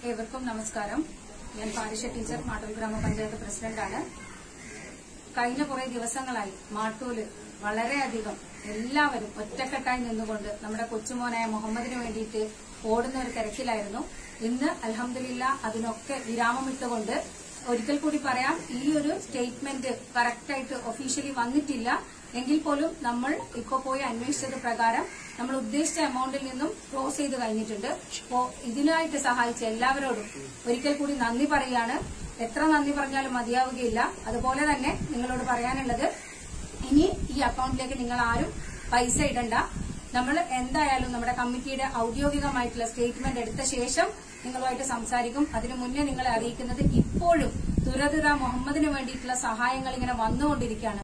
ഏവർക്കും നമസ്കാരം ഞാൻ പാരിഷ ടീച്ചർ മാട്ടൂൽ ഗ്രാമപഞ്ചായത്ത് പ്രസിഡന്റാണ് കഴിഞ്ഞ കുറെ ദിവസങ്ങളായി മാട്ടൂല് വളരെയധികം എല്ലാവരും ഒറ്റക്കെട്ടായി നിന്നുകൊണ്ട് നമ്മുടെ കൊച്ചുമോനായ മുഹമ്മദിന് വേണ്ടിയിട്ട് ഓടുന്ന ഒരു തിരക്കിലായിരുന്നു ഇന്ന് അലഹമില്ല അതിനൊക്കെ വിരാമമിട്ടുകൊണ്ട് ഒരിക്കൽ കൂടി പറയാം ഈ ഒരു സ്റ്റേറ്റ്മെന്റ് കറക്റ്റായിട്ട് ഒഫീഷ്യലി വന്നിട്ടില്ല എങ്കിൽ പോലും നമ്മൾ ഇപ്പൊ പോയി അന്വേഷിച്ചത് പ്രകാരം നമ്മൾ ഉദ്ദേശിച്ച എമൗണ്ടിൽ നിന്നും ക്ലോസ് ചെയ്ത് കഴിഞ്ഞിട്ടുണ്ട് അപ്പോ ഇതിനായിട്ട് സഹായിച്ച എല്ലാവരോടും ഒരിക്കൽ കൂടി നന്ദി പറയാണ് എത്ര നന്ദി പറഞ്ഞാലും മതിയാവുകയില്ല അതുപോലെ തന്നെ നിങ്ങളോട് പറയാനുള്ളത് ഇനി ഈ അക്കൗണ്ടിലേക്ക് നിങ്ങൾ ആരും പൈസ ഇടണ്ട നമ്മൾ എന്തായാലും നമ്മുടെ കമ്മിറ്റിയുടെ ഔദ്യോഗികമായിട്ടുള്ള സ്റ്റേറ്റ്മെന്റ് എടുത്ത ശേഷം നിങ്ങളുമായിട്ട് സംസാരിക്കും അതിനു മുന്നേ നിങ്ങളെ അറിയിക്കുന്നത് ഇപ്പോഴും തുരതുര മുഹമ്മദിന് വേണ്ടിയിട്ടുള്ള സഹായങ്ങൾ ഇങ്ങനെ വന്നുകൊണ്ടിരിക്കുകയാണ്